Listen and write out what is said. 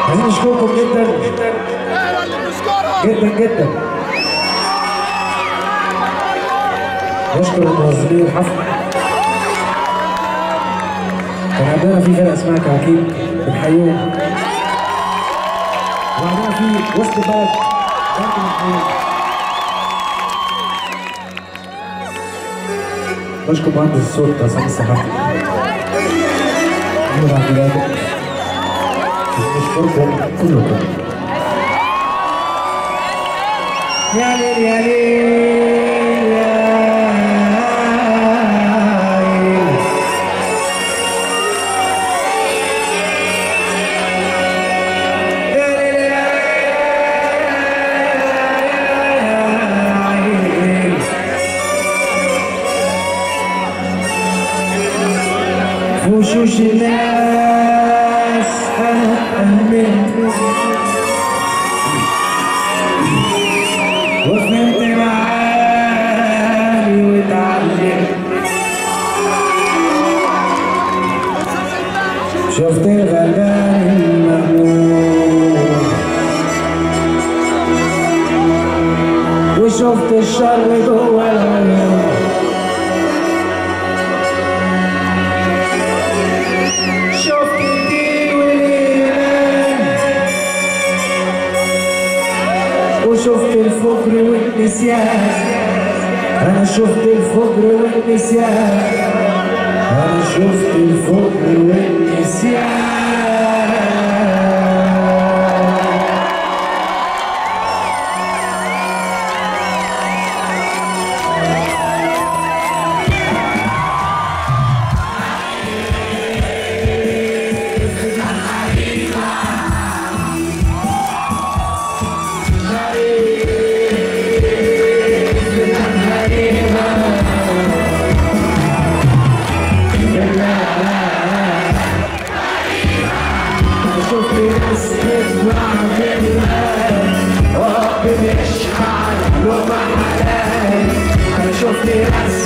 عايزين نشكركم جدا جدا جدا نشكر منظمين الحفل كان عندنا في فرقه اسمها كواكيب بنحييهم وعندنا في وسط البلد برضه بنحييهم بشكر مهندس الصوت عصام الصحفي محمد عبد القادر بشكركم كلكم يا ليل يا ليل يا ليل يا ليل يا ليل في وشوش الناس هنأمن وفهمت معاني واتعلمت شفت الغلبان المغمور وشفت الشر جوه العيون شفت الدين والإيمان وشفت الفقر والنسيان أنا شفت الفقر والنسيان أنا شفت الفقر والنسيان شفت ناس تسمع منها رب مش حال وما حلال انا شفت ناس